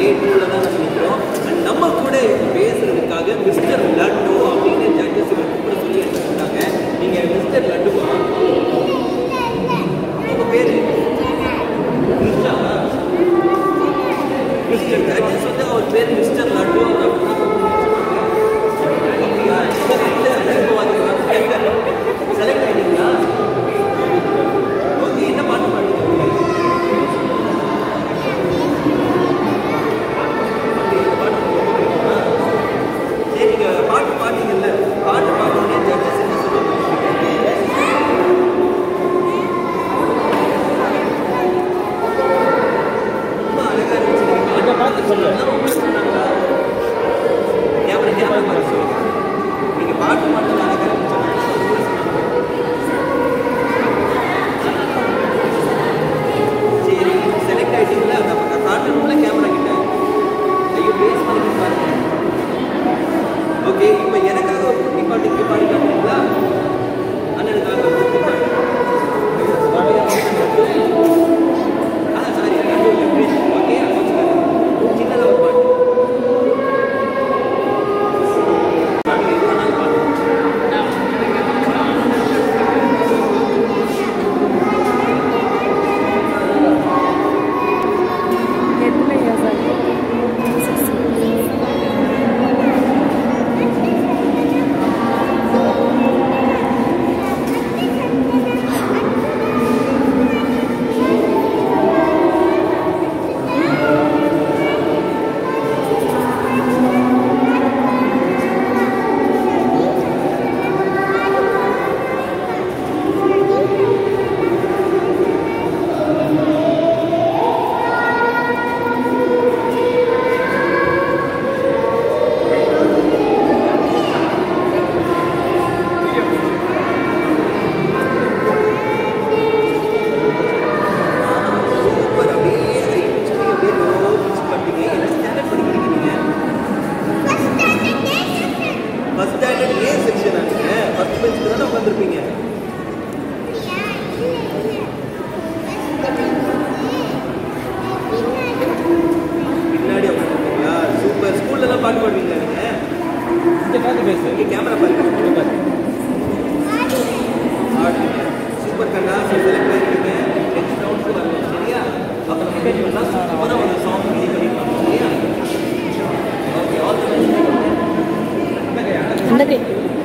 டே டூவில் தான் நம்ம நிற்கிறோம் அண்ட் நம்ம கூட இப்போ பேசுறதுக்காக மிஸ்டர் லட்டு அப்படின்னு ஜட்ஜஸ் இவர் கூப்பிட சொல்லி எடுத்துருக்காங்க நீங்கள் மிஸ்டர் லட்டுவா உங்கள் பேர் மிஸ்டா மிஸ்டர் ஜட்ஜஸ் வந்து அவர் பேர் மிஸ்டர் லட்டு அப்படியா செலக்ட் ஆகிட்டீங்களா ஓகே என்ன பாட்டு பாடுறீங்க சரி நீங்க பாட்டு பாட்டீங்கல்ல பாட்டு பாடுறோன்னே ஜட்ஜஸ் என்ன சொல்லுவாங்க ரொம்ப அழகா இருந்துச்சு நீங்க பாட்டு சொல்லலாம் உங்களுக்கு சொன்னாங்களா கேமரா கேமரா பார்த்து சொல்லுங்க நீங்க பாட்டு பாட்டு அழகா இருந்துச்சு சரி செலக்ட் ஆயிட்டீங்களா அந்த பக்கம் காட்டணும்ல கேமரா கிட்ட ஐயோ பேஸ் பண்ணி பாருங்க ஓகே இப்போ எனக்காக ஒரு குட்டி பாட்டு இங்கே பாடி காட்டுறீங்களா அண்ணனுக்காக ஒரு குட்டி பாட்டு ஆ சாரி ஓகே சின்னதாக ஒரு பாட்டு பாட்டு எது வேணாலும் பாட்டு எத்தனை இயர்ஸ் ஆகுது சூப்பர் அப்படியே ஐபிஎஸ் அப்படியே லோ மிஸ் பண்ணீங்க என்ன ஸ்டாண்டர்ட் படிக்கிறீங்க நீங்க ஃபர்ஸ்ட் ஸ்டாண்டர்ட் ஏ செக்ஷன் நீங்க ஃபர்ஸ்ட் பெஞ்சுக்கு தானே உட்காந்துருப்பீங்க பின்னாடி உட்காந்துருப்பீங்களா சூப்பர் ஸ்கூல்ல எல்லாம் பாட்டு பாடுவீங்களா நீங்க இங்க பார்த்து பேசு இங்க கேமரா பாருங்க இங்க பாருங்க பாடுவீங்க சூப்பர் கண்ணா செலக்ட் ஆயிருக்கீங்க நெக்ஸ்ட் ரவுண்ட்ஸ் வரணும் சரியா அப்புறம் டிபேட் பண்ணா சூப்பரா ஒரு சாங் ரெடி பண்ணிக்கலாம் சரியா ஓகே ஆல் தி பெஸ்ட் இந்த கை